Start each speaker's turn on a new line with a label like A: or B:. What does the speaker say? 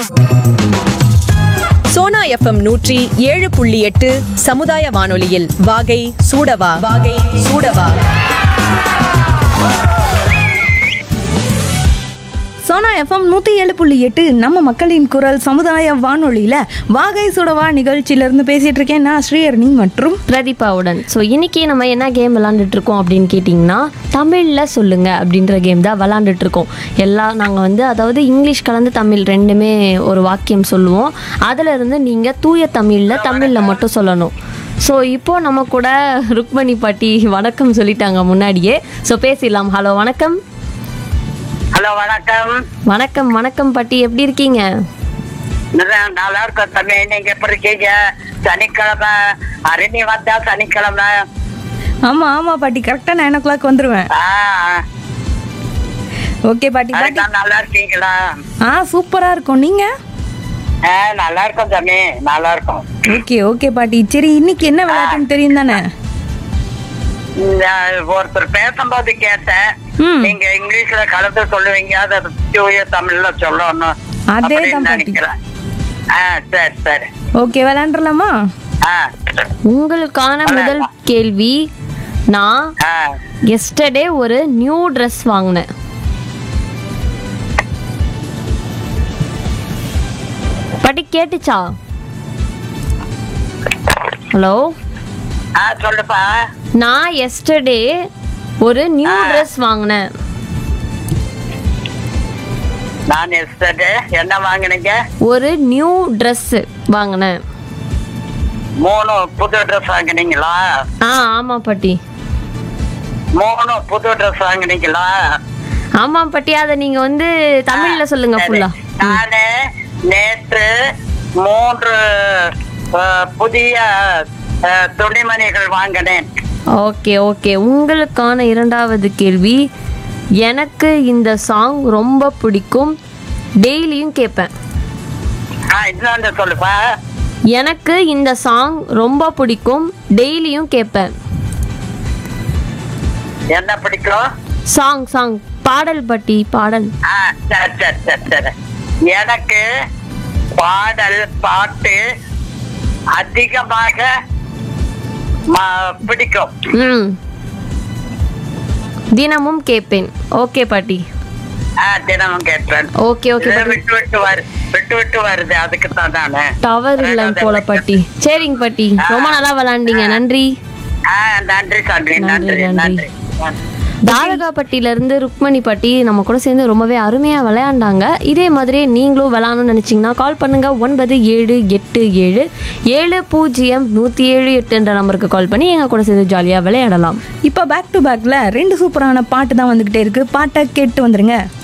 A: Sona FM நூற்றி ஏழு புள்ளி எட்டு சமுதாய வானொலியில் வாகை சூடவா வாகை சூடவா
B: சோனா எஃப்எம் நூற்றி ஏழு புள்ளி எட்டு நம்ம மக்களின் குரல் சமுதாய வானொலியில் வாகை சுடவா நிகழ்ச்சியிலேருந்து பேசிகிட்டு இருக்கேன் நான் ஸ்ரீஹரணி மற்றும்
C: பிரதீபாவுடன் ஸோ இன்னைக்கு நம்ம என்ன கேம் விளாண்டுட்டு இருக்கோம் அப்படின்னு கேட்டிங்கன்னா தமிழில் சொல்லுங்க அப்படின்ற கேம் தான் விளாண்டுட்டு இருக்கோம் எல்லாம் நாங்கள் வந்து அதாவது இங்கிலீஷ் கலந்து தமிழ் ரெண்டுமே ஒரு வாக்கியம் சொல்லுவோம் அதில் இருந்து நீங்கள் தூய தமிழில் தமிழில் மட்டும் சொல்லணும் ஸோ இப்போ நம்ம கூட ருக்மணி பாட்டி வணக்கம் சொல்லிட்டாங்க முன்னாடியே ஸோ பேசிடலாம் ஹலோ வணக்கம்
D: ஹலோ வணக்கம்
C: வணக்கம் வணக்கம் பாட்டி எப்படி இருக்கீங்க
D: நல்லா- நல்லா இருக்கோம் தம்பி நீங்க எப்படி இருக்கீங்க சனிக்கிழமை அரணி வந்தா சனிக்கிழமை
B: ஆமாம் ஆமாம் பாட்டி கரெக்டாக நைன் ஓ கிளாக் வந்துடுவேன்
D: ஆ,
B: ஓகே பாட்டி பாட்டி
D: அதுதான் நல்லா இருக்கீங்களா
B: ஆ சூப்பராக இருக்கும் நீங்கள்
D: ஆ, நல்லா இருக்கோம் தம்பி நல்லா இருக்கும்
B: ஓகே ஓகே பாட்டி சரி இன்னைக்கு என்ன விளையாட்டுன்னு தெரியும் தானே
D: இந்த ஒருத்தர் பேசும்போது கேட்டேன்
B: ம்.
D: நீங்க இங்கிலீஷ்ல கலந்து சொல்லுவீங்க அதை தூய தமிழ்ல சொல்லணும்
B: அதே
D: அப்படின்னு
B: தான் பாட்டி.
D: நினைக்கிறேன் ஆ சரி சரி
B: ஓகே விளையாண்டுலாமா
D: ஆ
C: உங்களுக்கான முதல் கேள்வி நான்
D: ஆ
C: எஸ்டர்டே ஒரு நியூ ட்ரெஸ் வாங்கினேன் பாட்டி கேட்டுச்சா ஹலோ
D: ஆ சொல்லுப்பா
C: நான் எஸ்டர்டே ஒரு நியூ ட்ரெஸ் வாங்கினேன்
D: நான் எஸ்டர்டே என்ன வாங்கினீங்க
C: ஒரு நியூ ட்ரெஸ் வாங்கினேன்
D: மூணு புது ட்ரெஸ் வாங்கினீங்களா
C: ஆ ஆமாம் பாட்டி
D: மூணு புது ட்ரெஸ் வாங்கினீங்களா
C: ஆமாம் பாட்டி அதை நீங்கள் வந்து தமிழில் சொல்லுங்க
D: சரி.
C: ஃபுல்லா
D: நானு நேற்று மூன்று அஹ், புதிய அஹ், துணிமணிகள் வாங்கினேன்
C: ஓகே ஓகே உங்களுக்கான இரண்டாவது கேள்வி எனக்கு இந்த சாங் ரொம்ப பிடிக்கும் டெய்லியும் கேட்பேன்
D: ஆ, இன்னொன்று சொல்லுப்பா
C: எனக்கு இந்த சாங் ரொம்ப பிடிக்கும் டெய்லியும் கேட்பேன்
D: என்ன பிடிக்கும்
C: சாங் சாங் பாடல் பட்டி பாடல்
D: ஆ சரி சரி சரி சரி எனக்கு பாடல் பாட்டு அதிகமாக ம- பிடிக்கும்
C: ம் தினமும் கேட்பேன் ஓகே பாட்டி
D: ஆ, தினமும் கேட்பேன்
C: ஓகே ஓகே
D: இது
C: பாட்டி
D: விட்டு விட்டு வரு விட்டு விட்டு வருது அதுக்கு தான் நானு
C: டவர் இல்லைன்னு போல பாட்டி சரிங்க பாட்டி ரொம்ப நல்லா விளாண்டீங்க நன்றி
D: ஆ, நன்றி சாமி
C: நன்றி,
D: நன்றி
C: நன்றி.
D: நன்றி
C: தாரகாப்பட்டியில இருந்து ருக்மணி பாட்டி நம்ம கூட சேர்ந்து ரொம்பவே அருமையா விளையாண்டாங்க இதே மாதிரி நீங்களும் விளையாடணும்னு நினைச்சீங்கன்னா கால் பண்ணுங்க ஒன்பது ஏழு எட்டு ஏழு ஏழு பூஜ்ஜியம் நூத்தி ஏழு எட்டு என்ற நம்பருக்கு கால் பண்ணி எங்க கூட சேர்ந்து ஜாலியா விளையாடலாம்
B: இப்போ பேக் டு பேக்கில் ரெண்டு சூப்பரான பாட்டு தான் வந்துக்கிட்டே இருக்குது பாட்டை கேட்டு வந்துருங்க